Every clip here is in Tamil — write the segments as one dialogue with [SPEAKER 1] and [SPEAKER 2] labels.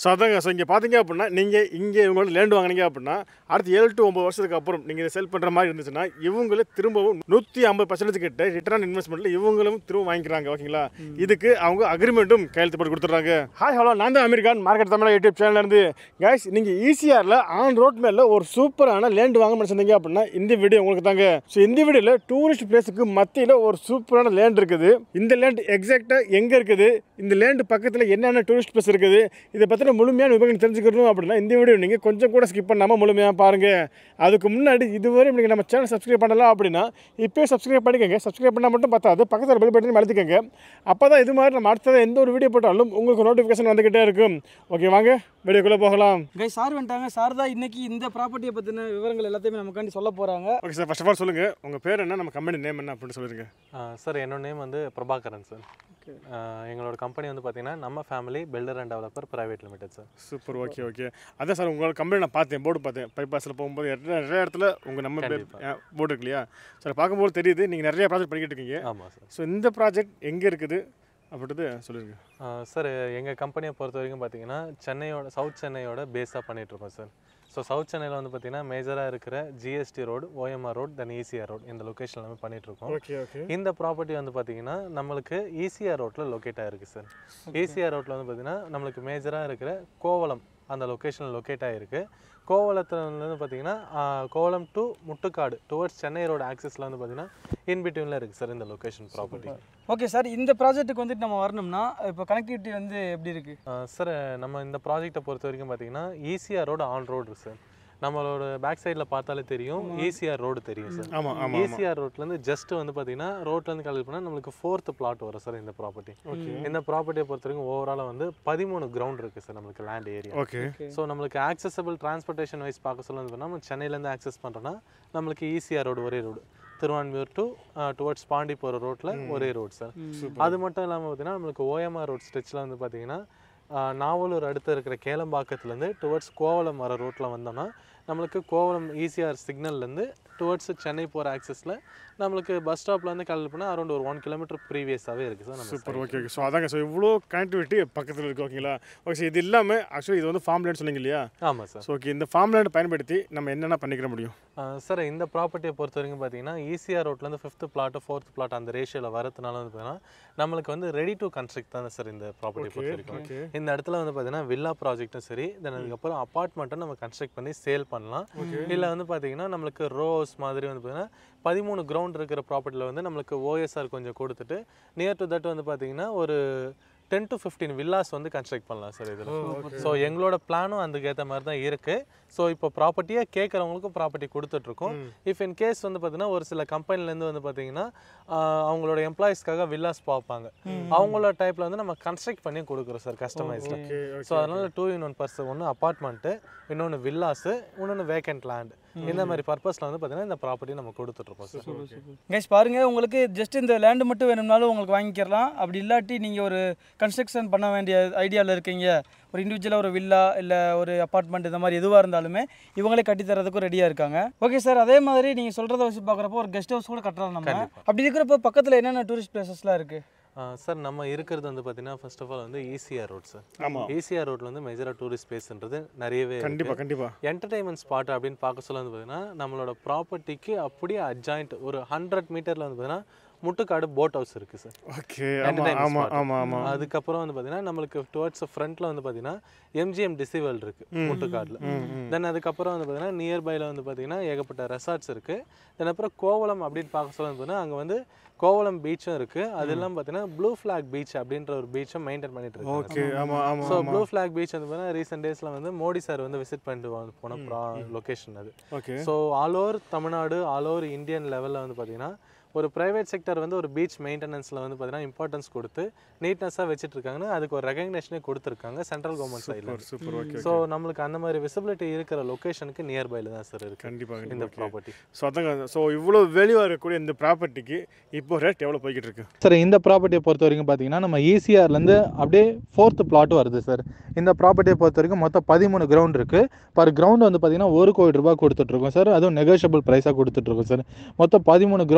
[SPEAKER 1] ஸோ அதாங்க ஸோ இங்கே பார்த்தீங்க அப்படின்னா நீங்கள் இங்கே இவங்களோட லேண்ட் வாங்குனீங்க அப்படின்னா அடுத்து ஏழு டு ஒம்பது வருஷத்துக்கு அப்புறம் நீங்கள் இதை செல் பண்ணுற மாதிரி இருந்துச்சுன்னா இவங்களே திரும்பவும் நூற்றி ஐம்பது பர்சன்டேஜ் கிட்ட ரிட்டர்ன் இன்வெஸ்ட்மெண்ட்டில் இவங்களும் திரும்ப வாங்கிக்கிறாங்க ஓகேங்களா இதுக்கு அவங்க அக்ரிமெண்ட்டும் கையெழுத்து போட்டு கொடுத்துட்றாங்க ஹாய் ஹலோ நான் தான் அமெரிக்கான் மார்க்கெட் தமிழ் யூடியூப் சேனல்லேருந்து கைஸ் நீங்கள் ஈஸியாரில் ஆன் ரோட் மேலே ஒரு சூப்பரான லேண்ட் வாங்க முடிச்சிருந்தீங்க அப்படின்னா இந்த வீடியோ உங்களுக்கு தாங்க ஸோ இந்த வீடியோவில் டூரிஸ்ட் பிளேஸுக்கு மத்தியில் ஒரு சூப்பரான லேண்ட் இருக்குது இந்த லேண்ட் எக்ஸாக்டாக எங்கே இருக்குது இந்த லேண்ட் பக்கத்தில் என்னென்ன டூரிஸ்ட் பிளேஸ் இருக்குது இதை பற்றின முழுமையான விவரம் தெரிஞ்சுக்கணும் அப்படின்னா இந்த வீடியோ நீங்கள் கொஞ்சம் கூட ஸ்கிப் பண்ணாமல் முழுமையாக பாருங்கள் அதுக்கு முன்னாடி இதுவரை நீங்கள் நம்ம சேனல் சப்ஸ்கிரைப் பண்ணலாம் அப்படின்னா இப்போயே சப்ஸ்கிரைப் பண்ணிக்கோங்க சப்ஸ்கிரைப் பண்ணால் மட்டும் பத்தாது பக்கத்தில் பெல் பட்டன் அழுத்திக்கோங்க அப்போ தான் இது மாதிரி நம்ம அடுத்தது எந்த ஒரு வீடியோ போட்டாலும் உங்களுக்கு நோட்டிஃபிகேஷன் வந்துக்கிட்டே இருக்கும் ஓகே வாங்க வீடியோக்குள்ளே போகலாம்
[SPEAKER 2] கை சார் வந்துட்டாங்க சார் தான் இன்னைக்கு இந்த ப்ராப்பர்ட்டியை பற்றின விவரங்கள் எல்லாத்தையுமே நமக்காண்டி சொல்ல போகிறாங்க
[SPEAKER 1] okay sir first of all சொல்லுங்கள் உங்கள் பேர் என்ன நம்ம கம்பெனி நேம் என்ன அப்படின்னு சொல்லுங்க
[SPEAKER 3] சார் என்னோட நேம் வந்து பிரபாகரன் சார்
[SPEAKER 2] Okay.
[SPEAKER 3] எங்களோட கம்பெனி வந்து பார்த்தீங்கன்னா நம்ம family builder and developer private limited sir
[SPEAKER 1] super okay okay அதான் சார் உங்களோட கம்பெனி நான் பார்த்தேன் போர்டு பார்த்தேன் பைபாஸில் போகும்போது நிறைய நிறைய இடத்துல உங்கள் நம்ம
[SPEAKER 3] கண்டிப்பா.
[SPEAKER 1] போர்டு இருக்கு இல்லையா சார் பார்க்கும்போது தெரியுது நீங்கள் நிறைய ப்ராஜெக்ட் பண்ணிக்கிட்டு இருக்கீங்க
[SPEAKER 3] ஆமாம் சார்
[SPEAKER 1] ஸோ இந்த ப்ராஜெக்ட் எங்கே இருக்குது அப்படின்றது சொல்லுங்க
[SPEAKER 3] சார் எங்கள் கம்பெனியை பொறுத்த வரைக்கும் பார்த்தீங்கன்னா சென்னையோட சவுத் சென்னையோட பேஸாக பண்ணிகிட்ருக்கோம் சார் ஸோ சவுத் சென்னையில் வந்து பார்த்தீங்கன்னா மேஜராக இருக்கிற GST road OMR road then ECR road இந்த லொக்கேஷன் எல்லாமே பண்ணிகிட்ருக்கோம்
[SPEAKER 1] ஓகே ஓகே
[SPEAKER 3] இந்த ப்ராப்பர்ட்டி வந்து பார்த்தீங்கன்னா நம்மளுக்கு ஈசிஆர் ரோட்டில் லொக்கேட் ஆகிருக்கு சார் ஈசிஆர் ரோட்டில் வந்து பார்த்தீங்கன்னா நம்மளுக்கு மேஜராக இருக்கிற கோவளம் அந்த லொக்கேஷனில் லொக்கேட் ஆகிருக்கு கோவளத்தில் வந்து பார்த்தீங்கன்னா ஆஹ், Kovalam to Muttukadu towards Chennai road ஆக்சஸில் வந்து பார்த்தீங்கன்னா இன் பிட்வீனில் இருக்குது சார் இந்த லொக்கேஷன் ப்ராப்பர்ட்டி
[SPEAKER 2] ஓகே சார் இந்த ப்ராஜெக்ட்டுக்கு வந்துட்டு நம்ம வரணும்னா இப்போ கனெக்டிவிட்டி வந்து எப்படி இருக்குது
[SPEAKER 3] சார் நம்ம இந்த ப்ராஜெக்ட்டை பொறுத்த வரைக்கும் பார்த்தீங்கன்னா ECR road on road sir நம்மளோட பேக் சைடில் பார்த்தாலே தெரியும் ஈசிஆர் ரோடு தெரியும் சார்
[SPEAKER 1] ஆமாம் ஆமாம்
[SPEAKER 3] ஈசிஆர் ரோட்லேருந்து ஜஸ்ட் வந்து பார்த்தீங்கன்னா ரோட்லேருந்து கால்குலேட் பண்ணால் நம்மளுக்கு ஃபோர்த் பிளாட் வரும் சார் இந்த ப்ராப்பர்ட்டி
[SPEAKER 1] ஓகே
[SPEAKER 3] இந்த ப்ராப்பர்ட்டியை பொறுத்த வரைக்கும் ஓவராலாக வந்து பதிமூணு கிரவுண்ட் இருக்குது சார் நம்மளுக்கு லேண்ட் ஏரியா
[SPEAKER 1] ஓகே
[SPEAKER 3] ஸோ நம்மளுக்கு ஆக்சசபிள் டிரான்ஸ்போர்ட்டேஷன் வைஸ் பார்க்க சொல்ல வந்து நம்ம சென்னையிலேருந்து ஆக்சஸ் பண்ணுறோன்னா நம்மளுக்கு ஈசிஆர் ரோடு ஒரே road Thiruvanmiyur to towards Pondy போகிற ரோட்டில் ஒரே ரோடு சார் அது மட்டும் இல்லாமல் பார்த்தீங்கன்னா நம்மளுக்கு ஓஎம்ஆர் ரோட் ஸ்ட்ரெச்சில் வந்து பார்த்தீங்கன்னா ஆஹ், நாவலூர் அடுத்து இருக்கிற கேளம்பாக்கத்துலேருந்து டுவர்ட்ஸ் கோவளம் வர ரோட்டில் வந்தோம்னா நம்மளுக்கு கோவளம் ஈசிஆர் சிக்னல்லேருந்து டுவர்ட்ஸ் சென்னை போகிற ஆக்சஸில் நம்மளுக்கு பஸ் ஸ்டாப்லேருந்து கால் பண்ணால் அரௌண்ட் ஒரு ஒன் கிலோமீட்டர் ப்ரீவியஸாகவே இருக்குது சார் நம்ம
[SPEAKER 1] சூப்பர் ஓகே ஓகே ஸோ அதாங்க ஸோ இவ்வளோ கனெக்டிவிட்டி பக்கத்தில் இருக்குது ஓகேங்களா ஓகே சார் இது இல்லாமல் ஆக்சுவலி இது வந்து ஃபார்ம் லேண்ட் சொன்னீங்க இல்லையா
[SPEAKER 3] ஆமாம் சார்
[SPEAKER 1] ஸோ ஓகே இந்த ஃபார்ம் லேண்ட் பயன்படுத்தி நம்ம என்னென்ன பண்ணிக்கிற முடியும்
[SPEAKER 3] சார் இந்த ப்ராப்பர்ட்டியை பொறுத்த வரைக்கும் பார்த்தீங்கன்னா ஈசிஆர் ரோட்லேருந்து ஃபிஃப்த் பிளாட்டு ஃபோர்த் பிளாட் அந்த ரேஷியோவில் வரதுனால வந்து பார்த்தீங்கன்னா நம்மளுக்கு வந்து ரெடி டு கன்ஸ்ட்ரக்ட் தான் சார் இந்த ப்ராப்பர்ட்டி பொறுத்த வரைக்கும்
[SPEAKER 1] ஓகே
[SPEAKER 3] இந்த இடத்துல வந்து பார்த்தீங்கன்னா வில்லா ப்ராஜெக்ட்டும் சரி தென் அதுக்கப்புறம் அப்பார்ட்மெண்ட்டும் நம்ம கன்ஸ்ட்ரக்ட் பண்ணி சேல் பண்ணலாம் இல்லை வந்து பார்த்தீங்கன்னா நம்மளுக்கு ரோஸ் மாதிரி வந்து பார்த்தீங்கன்னா பதிமூணு கிரவுண்ட் இருக்கிற ப்ராப்பர்ட்டியில் வந்து நம்மளுக்கு ஓஎஸ்ஆர் கொஞ்சம் கொடுத்துட்டு நியர் டு தட் வந்து பார்த்தீங்கன்னா ஒரு டென் டு ஃபிஃப்டீன் வில்லாஸ் வந்து கன்ஸ்ட்ரக்ட் பண்ணலாம் சார் இதில் ஸோ எங்களோட பிளானும் அதுக்கேற்ற மாதிரி தான் இருக்குது ஸோ இப்போ ப்ராப்பர்ட்டியாக கேட்குறவங்களுக்கும் ப்ராப்பர்ட்டி கொடுத்துட்ருக்கோம் இஃப் இன் கேஸ் வந்து பார்த்தீங்கன்னா ஒரு சில கம்பெனிலேருந்து வந்து பார்த்தீங்கன்னா ஆஹ், அவங்களோட எம்ப்ளாயிஸ்க்காக வில்லாஸ் பார்ப்பாங்க அவங்களோட டைப்பில் வந்து நம்ம கன்ஸ்ட்ரக்ட் பண்ணி கொடுக்குறோம் சார் கஸ்டமைஸில்
[SPEAKER 1] ஓகே
[SPEAKER 3] ஸோ அதனால டூ இன் ஒன் பர்ஸ் ஒன்று அப்பார்ட்மெண்ட்டு இன்னொன்று வில்லாஸு இன்னொன்று வேக்கண்ட் லேண்ட் இந்த மாதிரி பர்பஸில் வந்து பார்த்தீங்கன்னா இந்த ப்ராப்பர்ட்டி நம்ம கொடுத்துட்ருக்கோம் சார்
[SPEAKER 2] கைஸ் பாருங்க உங்களுக்கு ஜஸ்ட் இந்த லேண்டு மட்டும் வேணும்னாலும் உங்களுக்கு வாங்கிக்கிறலாம் அப்படி இல்லாட்டி நீங்கள் ஒரு கன்ஸ்ட்ரக்ஷன் பண்ண வேண்டிய ஐடியாவில் இருக்கீங்க ஒரு இண்டிவிஜுவலாக ஒரு வில்லா இல்லை ஒரு அப்பார்ட்மெண்ட் இந்த மாதிரி எதுவாக இருந்தாலுமே இவங்களே கட்டி தரதுக்கும் ரெடியாக இருக்காங்க ஓகே சார் அதே மாதிரி நீங்கள் சொல்கிறத வச்சு பார்க்குறப்போ ஒரு கெஸ்ட் ஹவுஸ் கூட கட்டலாம் நம்ம அப்படி இருக்கிறப்போ பக்கத்தில் என்னென்ன டூரிஸ்ட் பிளேசஸ்லாம் இருக்குது
[SPEAKER 3] சார் நம்ம இருக்கிறது வந்து பார்த்தீங்கன்னா ஃபர்ஸ்ட் ஆஃப் ஆல் வந்து ஈசிஆர் ரோட் சார்
[SPEAKER 1] ஆமாம்
[SPEAKER 3] ஈசிஆர் ரோட்ல வந்து மேஜராக டூரிஸ்ட் பிளேஸ்ன்றது நிறையவே இருக்கு.
[SPEAKER 1] கண்டிப்பாக கண்டிப்பாக
[SPEAKER 3] என்டர்டைன்மெண்ட் ஸ்பாட் அப்படின்னு பார்க்க சொல்ல வந்து பார்த்தீங்கன்னா நம்மளோட ப்ராப்பர்ட்டிக்கு அப்படியே அட்ஜாயிண்ட் ஒரு ஹண்ட்ரட் மீட்டரில் வந்து பார்த்தீங்கன்னா முட்டுக்காடு போட் ஹவுஸ் இருக்குது சார்
[SPEAKER 1] ஓகே ஆமாம்
[SPEAKER 3] Entertainment
[SPEAKER 1] ஆமாம்
[SPEAKER 3] spot.
[SPEAKER 1] ஆமாம் ஆமாம்
[SPEAKER 3] அதுக்கப்புறம் வந்து பார்த்தீங்கன்னா நம்மளுக்கு டுவர்ட்ஸ் ஃப்ரண்ட்டில் வந்து பார்த்தீங்கன்னா எம்ஜிஎம் டிசிவல் இருக்கு முட்டுக்காடில் தென் அதுக்கப்புறம் வந்து பார்த்தீங்கன்னா நியர்பைல வந்து பார்த்தீங்கன்னா ஏகப்பட்ட ரெசார்ட்ஸ் இருக்கு தென் அப்புறம் கோவளம் அப்படின்னு பார்க்க சொல்ல வந்து பார்த்தீங்கன்னா அங்கே வந்து கோவளம் பீச்சும் இருக்கு அது இல்லாமல் பார்த்தீங்கன்னா ப்ளூ ஃபிளாக் பீச் அப்படின்ற ஒரு பீச்சும் மெயின்டைன் பண்ணிட்டு இருக்காங்க
[SPEAKER 1] ஓகே ஆமாம் ஆமாம்
[SPEAKER 3] ஸோ ப்ளூ ஃபிளாக் பீச் வந்து பார்த்தீங்கன்னா ரீசெண்ட் டேஸில் வந்து மோடி சார் வந்து விசிட் பண்ணிட்டு வந்து போன லொக்கேஷன் அது
[SPEAKER 1] okay
[SPEAKER 3] so all over Tamil Nadu all over Indian லெவலில் வந்து பார்த்தீங்கன்னா ஒரு ப்ரைவேட் செக்டர் வந்து ஒரு பீச் மெயின்டெனன்ஸில் வந்து பார்த்தீங்கன்னா இம்பார்ட்டன்ஸ் கொடுத்து நீட்னஸாக வச்சுட்டு இருக்காங்கன்னு அதுக்கு ஒரு ரெகக்னேஷனே கொடுத்துருக்காங்க சென்ட்ரல் கவர்மெண்ட் சைடில்
[SPEAKER 1] சூப்பர் சூப்பர் ஓகே
[SPEAKER 3] ஸோ நம்மளுக்கு அந்த மாதிரி விசிபிலிட்டி இருக்கிற லொக்கேஷனுக்கு நியர்பைல தான் சார் இருக்கு
[SPEAKER 1] கண்டிப்பாக
[SPEAKER 3] இந்த
[SPEAKER 1] கண்டிப்பாக
[SPEAKER 3] ப்ராப்பர்ட்டி
[SPEAKER 1] ஸோ அதாங்க ஸோ இவ்வளோ வேல்யூவாக இருக்கக்கூடிய இந்த ப்ராப்பர்ட்டிக்கு இப்போ ரேட் எவ்வளோ போய்கிட்டு இருக்கு
[SPEAKER 4] சார் இந்த ப்ராப்பர்ட்டியை பொறுத்த வரைக்கும் பார்த்தீங்கன்னா நம்ம ஈசிஆர்லேருந்து அப்படியே ஃபோர்த் பிளாட் வருது சார் இந்த ப்ராப்பர்ட்டியை பொறுத்த வரைக்கும் மொத்தம் பதிமூணு கிரவுண்ட் இருக்குது பர் கிரவுண்ட் வந்து பார்த்தீங்கன்னா ஒரு கோடி ரூபாய் கொடுத்துட்ருக்கோம் சார் அதுவும் நெகோஷியபிள் ப்ரைஸாக கொடுத்துட்ருக்கோம் சார் மொத்தம் பதிமூணு கிரவுண்டுக்கு வந்து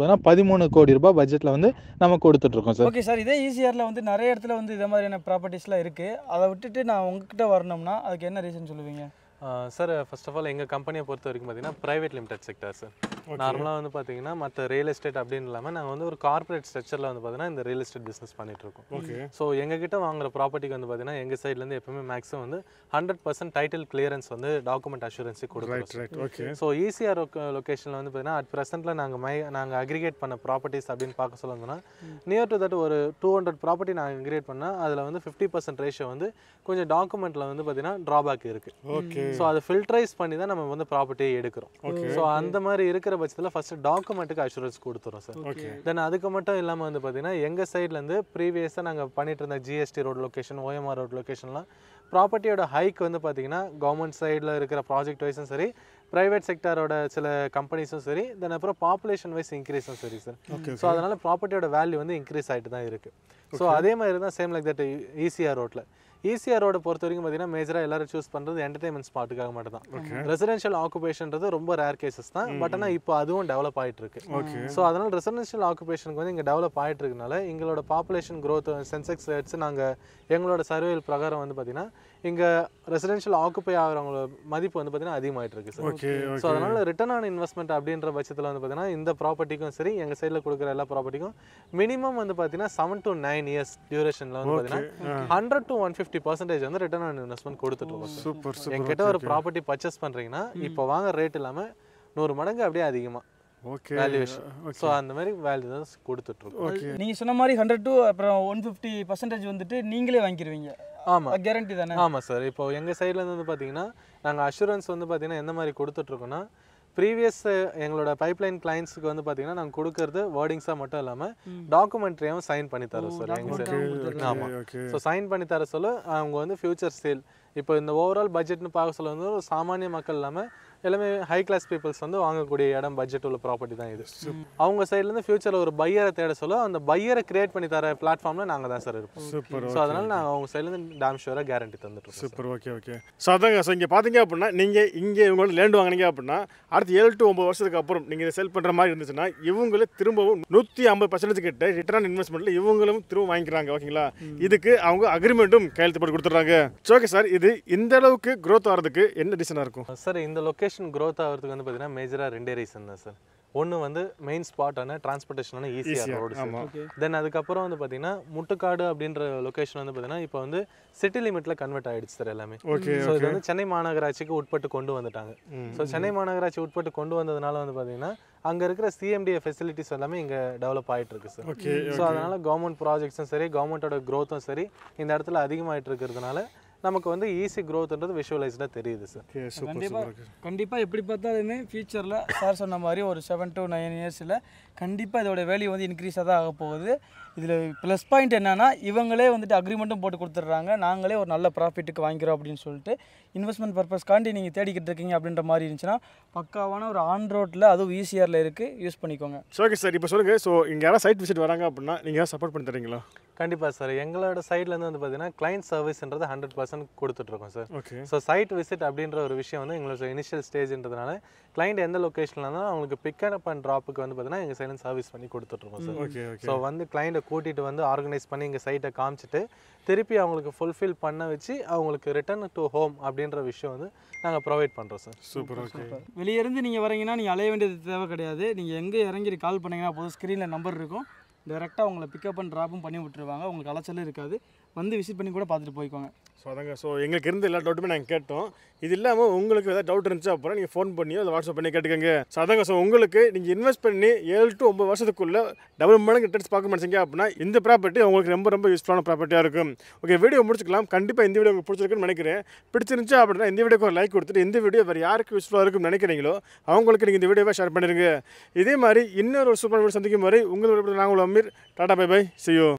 [SPEAKER 4] பார்த்தீங்கன்னா பதிமூணு கோடி ரூபாய் பட்ஜெட்டில் வந்து நம்ம கொடுத்துட்ருக்கோம் சார்
[SPEAKER 2] ஓகே சார் இதே ஈசிஆரில் வந்து நிறைய இடத்துல வந்து இதே மாதிரியான ப்ராப்பர்ட்டிஸ்லாம் இருக்குது அதை விட்டுட்டு நான் உங்ககிட்ட வரணும்னா அதுக்கு என்ன ரீசன் சொல்லுவீங்க
[SPEAKER 3] சார் ஃபர்ஸ்ட் ஆஃப் ஆல் எங்கள் கம்பெனியை பொறுத்த வரைக்கும் பார்த்தீங்கன்னா ப்ரைவேட் லிமிடெட் செக்டர் சார் நார்மலாக வந்து பார்த்தீங்கன்னா மற்ற ரியல் எஸ்டேட் அப்படின்னு இல்லாமல் நாங்கள் வந்து ஒரு கார்ப்பரேட் ஸ்ட்ரக்சரில் வந்து பார்த்தீங்கன்னா இந்த ரியல் எஸ்டேட் பிஸ்னஸ் பண்ணிட்டு இருக்கோம்
[SPEAKER 1] ஓகே
[SPEAKER 3] ஸோ எங்ககிட்ட வாங்குற ப்ராப்பர்ட்டிக்கு வந்து பார்த்தீங்கன்னா எங்கள் சைட்லேருந்து எப்பவுமே மேக்ஸிமம் வந்து ஹண்ட்ரட் பர்சன்ட் டைட்டில் கிளியரன்ஸ் வந்து டாக்குமெண்ட் அஷூரன்ஸுக்கு கொடுக்குறோம்
[SPEAKER 1] right right okay
[SPEAKER 3] so ECR லொக்கேஷனில் வந்து பார்த்தீங்கன்னா அட் ப்ரெசென்ட்டில் நாங்கள் மை நாங்கள் அக்ரிகேட் பண்ண ப்ராப்பர்ட்டிஸ் அப்படின்னு பார்க்க சொல்லணும்னா நியர் டு தட் ஒரு டூ ஹண்ட்ரட் ப்ராப்பர்ட்டி நாங்கள் அக்ரிகேட் பண்ணால் அதில் வந்து ஃபிஃப்டி பர்சன்ட் ரேஷியோ வந்து கொஞ்சம் டாக்குமெண்ட்டில் வந்து பார்த்தீங்கன்னா ட்ராபேக் இருக்குது
[SPEAKER 1] ஓகே
[SPEAKER 3] ஸோ அதை ஃபில்டரைஸ் பண்ணி தான் நம்ம வந்து ப்ராப்பர்ட்டியை எடுக்கிறோம் ஸோ அந்த மாதிரி இருக்கிற பட்சத்தில் ஃபர்ஸ்ட் டாக்குமெண்ட்டுக்கு அஷூரன்ஸ் கொடுத்துறோம் சார்
[SPEAKER 1] ஓகே
[SPEAKER 3] தென் அதுக்கு மட்டும் இல்லாமல் வந்து பார்த்தீங்கன்னா எங்கள் சைட்லேருந்து ப்ரீவியஸாக நாங்கள் பண்ணிட்டு இருந்த GST road location OMR road லொக்கேஷன்லாம் ப்ராப்பர்ட்டியோட ஹைக் வந்து பார்த்தீங்கன்னா கவர்மெண்ட் சைடில் இருக்கிற ப்ராஜெக்ட் வைஸும் சரி ப்ரைவேட் செக்டாரோட சில கம்பெனிஸும் சரி தென் அப்புறம் பாப்புலேஷன் வைஸ் இன்க்ரீஸும் சரி சார்
[SPEAKER 1] ஓகே
[SPEAKER 3] ஸோ அதனால் ப்ராப்பர்ட்டியோட வேல்யூ வந்து இன்க்ரீஸ் ஆகிட்டு தான் இருக்குது ஸோ அதே மாதிரி தான் சேம் லைக் தட் ஈசிஆர் ரோட்டில் ஈசிஆர் ரோட பொறுத்த வரைக்கும் பார்த்தீங்கன்னா மேஜராக எல்லாரும் சூஸ் பண்ணுறது என்டர்டைன்மெண்ட் ஸ்பாட்டுக்காக மட்டும் தான் ரெசிடென்ஷியல் ஆக்குபேஷன்றது ரொம்ப ரேர் கேசஸ் தான் பட் ஆனால் இப்போ அதுவும் டெவலப் ஆகிட்டு இருக்கு
[SPEAKER 1] ஓகே
[SPEAKER 3] ஸோ அதனால் ரெசிடென்ஷியல் ஆக்குபேஷனுக்கு வந்து இங்கே டெவலப் ஆகிட்டு இருக்கனால எங்களோட பாப்புலேஷன் growth சென்செக்ஸ் எடுத்து நாங்கள் எங்களோட சர்வேல் பிரகாரம் வந்து பார்த்தீங்கன்னா இங்கே ரெசிடென்ஷியல் ஆக்குபை ஆகிறவங்களோட மதிப்பு வந்து பார்த்தீங்கன்னா அதிகமாயிட்டு இருக்கு சார்
[SPEAKER 1] ஓகே
[SPEAKER 3] ஸோ அதனால் ரிட்டர்ன் ஆன் இன்வெஸ்ட்மெண்ட் அப்படின்ற பட்சத்தில் வந்து பார்த்தீங்கன்னா இந்த ப்ராப்பர்ட்டிக்கும் சரி எங்கள் சைடில் கொடுக்குற எல்லா ப்ராப்பர்ட்டிக்கும் மினிமம் வந்து பார்த்தீங்கன்னா செவன் டு நைன் இயர்ஸ் டியூரேஷனில் வந்து பார்த்தீங்கன்னா hundred to one fifty percentage வந்து ரிட்டர்ன் ஆன் இன்வெஸ்ட்மெண்ட் கொடுத்துட்டு சார்
[SPEAKER 1] சூப்பர் சூப்பர்
[SPEAKER 3] என்கிட்ட ஒரு ப்ராப்பர்ட்டி பர்ச்சேஸ் பண்ணுறீங்கன்னா இப்போ வாங்க ரேட் இல்லாமல் நூறு மடங்கு அப்படியே அதிகமாக
[SPEAKER 1] ஓகே
[SPEAKER 3] வேல்யூவேஷன் ஸோ அந்த மாதிரி வேல்யூ தான் கொடுத்துட்ருக்கோம்
[SPEAKER 2] நீங்கள் சொன்ன மாதிரி ஹண்ட்ரட் டு அப்புறம் ஒன் ஃபிஃப்டி பர்சன்டேஜ் வந்துட்டு நீங்களே வாங்கிக்கிருவீங்க
[SPEAKER 3] ஆமாம்
[SPEAKER 2] கேரண்டி தானே
[SPEAKER 3] ஆமாம் சார் இப்போ எங்கள் சைட்லேருந்து வந்து பார்த்தீங்கன்னா நாங்கள் அஷூரன்ஸ் வந்து பார்த்தீங்கன்னா எந்த மாதிரி கொடுத்துட்ருக்கோன்னா ப்ரீவியஸ் எங்களோட பைப்லைன் கிளைண்ட்ஸுக்கு வந்து பார்த்தீங்கன்னா நாங்கள் கொடுக்கறது வேர்டிங்ஸாக மட்டும் இல்லாமல் டாக்குமெண்ட்ரியாவும் சைன் பண்ணி தரோம் சார் எங்கள் சைடு ஆமாம்
[SPEAKER 1] ஓகே
[SPEAKER 3] ஸோ சைன் பண்ணி தர சொல்ல அவங்க வந்து ஃபியூச்சர் சேல் இப்போ இந்த ஓவரால் பட்ஜெட்னு பார்க்க சொல்ல வந்து ஒரு சாமானிய மக்கள் இல்லாமல் எல்லாமே ஹை கிளாஸ் பீப்புள்ஸ் வந்து வாங்கக்கூடிய இடம் பட்ஜெட் உள்ள ப்ராப்பர்ட்டி தான் இது அவங்க சைட்லேருந்து ஃபியூச்சரில் ஒரு பையரை தேட சொல்ல அந்த பையரை கிரியேட் பண்ணி தர பிளாட்ஃபார்மில் நாங்கள் தான் சார் இருப்போம்
[SPEAKER 1] சூப்பர்
[SPEAKER 3] ஸோ அதனால் நாங்கள் அவங்க சைட்லேருந்து டேம் ஷூராக கேரண்டி தந்துட்டுருக்கோம்
[SPEAKER 1] சூப்பர் ஓகே ஓகே ஸோ அதாங்க ஸோ இங்கே பார்த்தீங்க அப்படின்னா நீங்கள் இங்கே இவங்களோட லேண்ட் வாங்குனீங்க அப்படின்னா அடுத்து ஏழு டு ஒம்பது வருஷத்துக்கு அப்புறம் நீங்கள் இதை செல் பண்ணுற மாதிரி இருந்துச்சுன்னா இவங்களே திரும்பவும் நூற்றி ஐம்பது பர்சன்டேஜ் கிட்ட ரிட்டர்ன் இன்வெஸ்ட்மெண்ட்டில் இவங்களும் திரும்ப வாங்கிக்கிறாங்க ஓகேங்களா இதுக்கு அவங்க அக்ரிமெண்ட்டும் கையெழுத்து போட்டு கொடுத்துட்றாங்க ஓகே சார் இது இந்த அளவுக்கு growth ஆகிறதுக்கு என்ன ரீசனாக இருக்கும்
[SPEAKER 3] சார் இந்த லொக்கேஷன் growth ஆகிறதுக்கு வந்து பார்த்தீங்கன்னா மேஜராக ரெண்டே ரீசன் தான் சார் ஒன்று வந்து மெயின் ஸ்பாட்டான டிரான்ஸ்போர்ட்டேஷனான ஈஸியாக ரோடு
[SPEAKER 1] ஆமாம்
[SPEAKER 3] தென் அதுக்கப்புறம் வந்து பார்த்தீங்கன்னா முட்டுக்காடு அப்படின்ற லொக்கேஷன் வந்து பார்த்தீங்கன்னா இப்போ வந்து சிட்டி லிமிட்டில் கன்வெர்ட் ஆயிடுச்சு சார் எல்லாமே
[SPEAKER 1] ஓகே
[SPEAKER 3] ஸோ இது வந்து சென்னை மாநகராட்சிக்கு உட்பட்டு கொண்டு வந்துட்டாங்க ஸோ சென்னை மாநகராட்சி உட்பட்டு கொண்டு வந்ததுனால வந்து பார்த்தீங்கன்னா அங்கே இருக்கிற சிஎம்டிஏ ஃபெசிலிட்டிஸ் எல்லாமே இங்கே டெவலப் ஆயிட்டு இருக்கு சார்
[SPEAKER 1] ஓகே
[SPEAKER 3] ஸோ அதனால கவர்மெண்ட் ப்ராஜெக்ட்ஸும் சரி கவர்மெண்ட்டோட க்ரோத்தும் சரி இந்த இடத்துல அதிகமாயிட்டு இருக்கிறதுனால நமக்கு வந்து ஈஸி க்ரோத்ன்றது விஷுவலைஸ்டாக தெரியுது சார்
[SPEAKER 1] ஓகே சூப்பர்
[SPEAKER 2] கண்டிப்பா
[SPEAKER 1] சூப்பர்
[SPEAKER 2] கண்டிப்பாக எப்படி பார்த்தாலுமே ஃபியூச்சரில் சார் சொன்ன மாதிரி ஒரு செவன் டு நைன் இயர்ஸில் கண்டிப்பாக இதோட வேல்யூ வந்து இன்க்ரீஸாக தான் ஆக போகுது இதில் ப்ளஸ் பாயிண்ட் என்னன்னா இவங்களே வந்துட்டு அக்ரிமெண்ட்டும் போட்டு கொடுத்துட்றாங்க நாங்களே ஒரு நல்ல ப்ராஃபிட்டுக்கு வாங்கிக்கிறோம் அப்படின்னு சொல்லிட்டு இன்வெஸ்ட்மெண்ட் பர்பஸ்க்காண்டி நீங்கள் தேடிக்கிட்டு இருக்கீங்க அப்படின்ற மாதிரி இருந்துச்சுன்னா பக்காவான ஒரு ஆன் ரோட்டில் அதுவும் ஈஸியரில் இருக்குது யூஸ் பண்ணிக்கோங்க
[SPEAKER 1] ஸோ ஓகே சார் இப்போ சொல்லுங்கள் ஸோ இங்கே யாராவது சைட் விசிட் வராங்க அப்படின்னா நீங்கள் சப்போர்ட் பண்ணி தரீங்களா
[SPEAKER 3] கண்டிப்பாக சார் எங்களோட சைட்லேருந்து வந்து பார்த்தீங்கன்னா கிளைண்ட் சர்வீஸ்ன்றது ஹண்ட்ரட் பர்சன்ட் கொடுத்துட்ருக்கோம் sir
[SPEAKER 1] okay
[SPEAKER 3] so site visit அப்படின்ற ஒரு விஷயம் வந்து எங்களோட இனிஷியல் ஸ்டேஜ்ன்றதுனால கிளைண்ட் எந்த லொக்கேஷனில் இருந்தாலும் அவங்களுக்கு பிக் அப் அண்ட் ட்ராப்புக்கு வந்து பார்த்தீங்கன்னா எங்கள் சைட்லேருந்து சர்வீஸ் பண்ணி கொடுத்துட்ருக்கோம் சார்
[SPEAKER 1] ஓகே ஓகே
[SPEAKER 3] ஸோ வந்து கிளைண்ட்டை கூட்டிகிட்டு வந்து ஆர்கனைஸ் பண்ணி எங்கள் சைட்டை காமிச்சிட்டு திருப்பி அவங்களுக்கு ஃபுல்ஃபில் பண்ண வச்சு அவங்களுக்கு ரிட்டர்ன் டு ஹோம் அப்படின்ற விஷயம் வந்து நாங்கள் ப்ரொவைட் பண்ணுறோம் சார்
[SPEAKER 1] சூப்பர் ஓகே
[SPEAKER 2] வெளியே இருந்து நீங்கள் வரீங்கன்னா நீங்கள் அலைய வேண்டியது தேவை கிடையாது நீங்கள் எங்கே இறங்கி கால் பண்ணீங்கன்னா போதும் ஸ்க்ரீனில் நம்பர் இருக்கும் டேரெக்டாக உங்களை பிக்கப் அண்ட் ட்ராப்பும் பண்ணி விட்டுருவாங்க உங்களுக்கு அலைச்சலும் இருக்காது வந்து விசிட் பண்ணி கூட பார்த்துட்டு போய்க்கோங்க
[SPEAKER 1] ஸோ அதாங்க ஸோ எங்களுக்கு இருந்த எல்லா டவுட்டுமே நாங்கள் கேட்டோம் இது இல்லாமல் உங்களுக்கு ஏதாவது டவுட் இருந்துச்சு அப்புறம் நீங்கள் ஃபோன் பண்ணியோ அதை வாட்ஸ்அப் பண்ணி கேட்டுக்கோங்க ஸோ அதாங்க ஸோ உங்களுக்கு நீங்கள் இன்வெஸ்ட் பண்ணி ஏழு டு ஒம்பது வருஷத்துக்குள்ள டபுள் மடங்கு ரிட்டர்ன்ஸ் பார்க்க முடிச்சிங்க அப்படின்னா இந்த ப்ராப்பர்ட்டி உங்களுக்கு ரொம்ப ரொம்ப யூஸ்ஃபுல்லான ப்ராப்பர்ட்டியாக இருக்கும் ஓகே வீடியோ முடிச்சுக்கலாம் கண்டிப்பாக இந்த வீடியோ உங்களுக்கு பிடிச்சிருக்குன்னு நினைக்கிறேன் பிடிச்சிருந்துச்சு அப்படின்னா இந்த வீடியோக்கு ஒரு லைக் கொடுத்துட்டு இந்த வீடியோ வேறு யாருக்கு யூஸ்ஃபுல்லாக இருக்கும்னு நினைக்கிறீங்களோ அவங்களுக்கு நீங்கள் இந்த வீடியோவை ஷேர் பண்ணிடுங்க இதே மாதிரி இன்னொரு சூப்பர் வீடியோ சந்திக்கும் வரை உங்களோட நான் உங்கள் Ameer tata bye bye see you